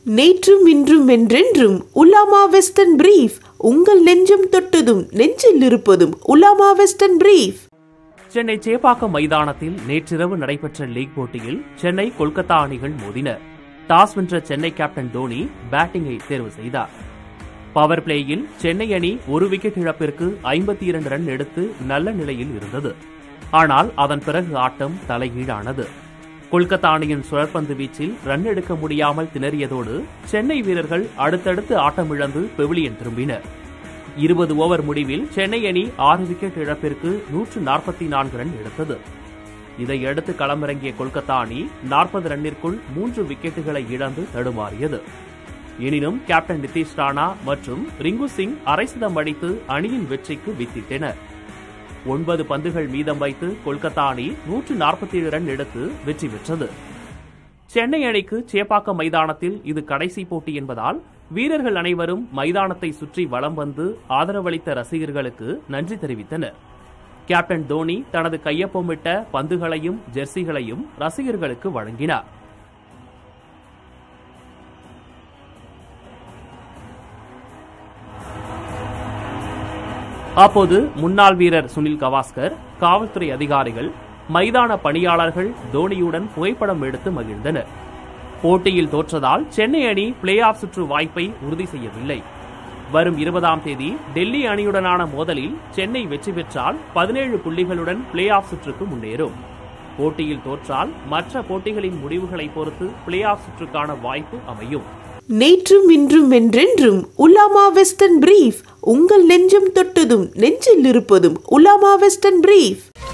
நேற்றும் இன்றும் என்றென்றும் உலாமா வெஸ்டர்ன் பிரீஃப் உங்கள் நெஞ்சம் தொட்டதும் நெஞ்சில் இருப்பதும் உலாமா வெஸ்டர்ன் பிரீஃப் சென்னை சேப்பாக்கம் மைதானத்தில் நேற்றிரவு நடைபெற்ற லீக் போட்டியில் சென்னை கொல்கத்தா அணிகள் மோதின டாஸ் வென்ற சென்னை கேப்டன் தோனி பேட்டிங்கை தேர்வு செய்தார் பவர் பிளேயில் சென்னை அணி ஒரு விக்கெட் இழப்பிற்கு ஐம்பத்தி இரண்டு ரன் எடுத்து நல்ல நிலையில் இருந்தது ஆனால் அதன் பிறகு ஆட்டம் தலைகீழானது கொல்கத்தா அணியின் சுழற்பந்து வீச்சில் ரன் எடுக்க முடியாமல் திணறியதோடு சென்னை வீரர்கள் அடுத்தடுத்து ஆட்டமிழந்து பெவிலியன் திரும்பினர் இருபது ஓவர் முடிவில் சென்னை அணி ஆறு விக்கெட் இழப்பிற்கு நூற்று நாற்பத்தி நான்கு ரன் எடுத்தது இதையடுத்து களமிறங்கிய கொல்கத்தா அணி நாற்பது ரன்னிற்குள் மூன்று விக்கெட்டுகளை இழந்து தடுமாறியது எனினும் கேப்டன் நிதிஷ் ராணா மற்றும் ரிங்கு சிங் அரைசதம் அடித்து அணியின் வெற்றிக்கு வித்திட்டனர் ஒன்பது பந்துகள் மீதம் வைத்து கொல்கத்தா அணி நூற்று நாற்பத்தி ஏழு ரன் எடுத்து வெற்றி பெற்றது சென்னை அணிக்கு சேப்பாக்கம் மைதானத்தில் இது கடைசி போட்டி என்பதால் வீரர்கள் அனைவரும் மைதானத்தை சுற்றி வலம் வந்து ஆதரவளித்த ரசிகர்களுக்கு நன்றி தெரிவித்தனர் கேப்டன் தோனி தனது கையொப்பமிட்ட பந்துகளையும் ஜெர்சிகளையும் ரசிகர்களுக்கு வழங்கினார் அப்போது முன்னாள் வீரர் சுனில் கவாஸ்கர் காவல்துறை அதிகாரிகள் மைதான பணியாளர்கள் தோனியுடன் புகைப்படம் எடுத்து மகிழ்ந்தனர் போட்டியில் தோற்றதால் சென்னை அணி பிளே ஆஃப் சுற்று வாய்ப்பை உறுதி செய்யவில்லை வரும் இருபதாம் தேதி டெல்லி அணியுடனான மோதலில் சென்னை வெற்றி பெற்றால் பதினேழு புள்ளிகளுடன் பிளே ஆஃப் சுற்றுக்கு முன்னேறும் போட்டியில் தோற்றால் மற்ற போட்டிகளின் முடிவுகளை பொறுத்து பிளே ஆஃப் சுற்றுக்கான வாய்ப்பு அமையும் நேற்றும் இன்றும் என்றென்றும் உலாமா வெஸ்டர்ன் பிரீஃப் உங்கள் நெஞ்சம் தொட்டதும் நெஞ்சில் இருப்பதும் உலாமா வெஸ்டர்ன் பிரீஃப்